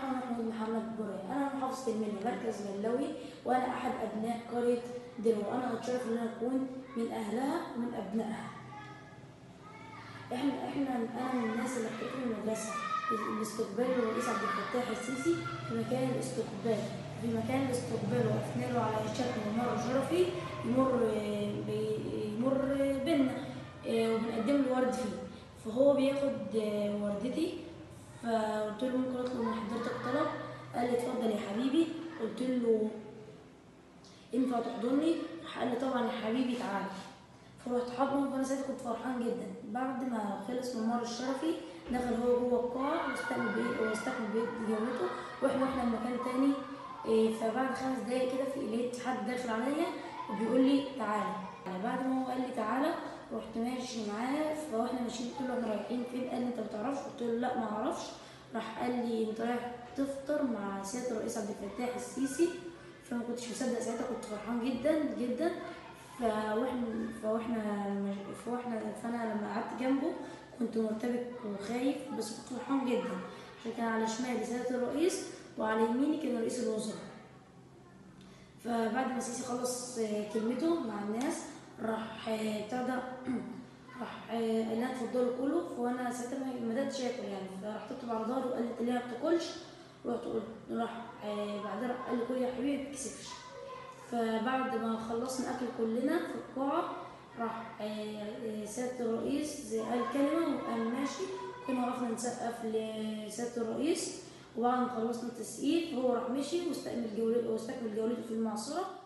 أنا محمود محمد براي أنا من محافظة المنيا مركز ملاوي وأنا أحد أبناء قرية دلو أنا أتشرف إن أنا أكون من أهلها ومن أبنائها إحنا إحنا أنا من الناس اللي احتفلوا المدرسة الاستقبال الرئيس عبد الفتاح السيسي في مكان الاستقبال في مكان الاستقبال وقفنا له على شكل ممر شرفي يمر بي- يمر بينا آه، وبنقدم له ورد فيه فهو بياخد آه، وردتي فقلت له ممكن اطلب من حضرتك طلب قال لي اتفضل يا حبيبي قلت له ينفع تحضني راح قال لي طبعا يا حبيبي تعالى فرحت حضنه فانا ساعتها كنت فرحان جدا بعد ما خلص الممر الشرفي دخل هو جوه القاعة واستقبل بيه واستقبل بيه جوته واحنا رحنا لمكان تاني إيه، فبعد خمس دقايق كده في لقيت حد داخل عليا وبيقول لي تعالى يعني بعد ما هو قال لي تعالى رحت ماشي معاه فاحنا ماشيين قلت له احنا رايحين فين قال لي انت ما بتعرفش قلت له لا ما اعرفش راح قال لي انت رايح تفطر مع سياده الرئيس عبد الفتاح السيسي فما كنتش مصدق ساعتها كنت فرحان جدا جدا فاحنا فاحنا فاحنا فانا لما قعدت جنبه كنت مرتبك وخايف بس كنت فرحان جدا عشان كان على شمالي سياده الرئيس وعلى يميني كان رئيس الوزراء فبعد ما السيسي خلص آه، كلمته مع الناس راح آه، بتاع ده راح آه، قال لنا اتفضلوا كلوا فانا ساعتها ما- ما بداتش اكل يعني فراح طبطب على ظهري وقال لي انت ليه ما بتاكلش رحت قلت راح آه، بعدها راح قال لي كل يا حبيبي ما تكسفش فبعد ما خلصنا اكل كلنا في القاعه راح آه، آه، سياده الرئيس قال كلمه وقام ماشي كنا وقفنا نسقف لسياده الرئيس وبعد ما خلصنا التسقيف هو راح مشي واستكمل جولته واستكمل جولته في المعصره